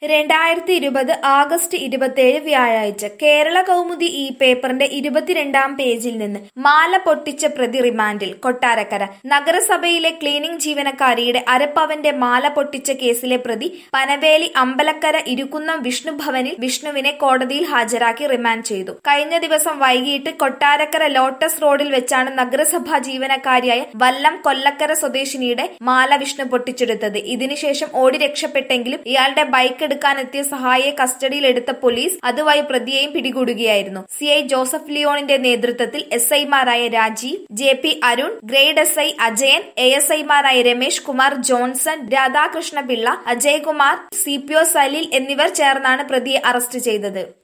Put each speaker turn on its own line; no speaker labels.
രണ്ടായിരത്തി ഇരുപത് ആഗസ്റ്റ് ഇരുപത്തിയേഴ് വ്യാഴാഴ്ച കേരള കൗമുദി ഈ പേപ്പറിന്റെ ഇരുപത്തിരണ്ടാം പേജിൽ നിന്ന് മാല പൊട്ടിച്ച പ്രതി റിമാൻഡിൽ കൊട്ടാരക്കര നഗരസഭയിലെ ക്ലീനിംഗ് ജീവനക്കാരിയുടെ അരപ്പവന്റെ മാല പൊട്ടിച്ച കേസിലെ പ്രതി പനവേലി അമ്പലക്കര ഇരുക്കുന്നം വിഷ്ണു ഭവനിൽ വിഷ്ണുവിനെ കോടതിയിൽ ഹാജരാക്കി റിമാൻഡ് ചെയ്തു കഴിഞ്ഞ ദിവസം വൈകിട്ട് കൊട്ടാരക്കര ലോട്ടസ് റോഡിൽ വെച്ചാണ് നഗരസഭാ ജീവനക്കാരിയായ വല്ലം കൊല്ലക്കര സ്വദേശിനിയുടെ മാല വിഷ്ണു പൊട്ടിച്ചെടുത്തത് ഇതിനുശേഷം ഓടി രക്ഷപ്പെട്ടെങ്കിലും ഇയാളുടെ ബൈക്ക് എടുക്കാനെത്തിയ സഹായിയെ കസ്റ്റഡിയിലെടുത്ത പോലീസ് അതുവഴി പ്രതിയെയും പിടികൂടുകയായിരുന്നു സി ഐ ജോസഫ് ലിയോണിന്റെ നേതൃത്വത്തിൽ എസ് ഐമാരായ Rajeev J P Arun grade S I Ajayan A S ഐമാരായ Ramesh Kumar Johnson Radhakrishnapillai Ajaykumar C P O Saleel എന്നിവർ ചേർന്നാണ് പ്രതിയെ അറസ്റ്റ് ചെയ്തത്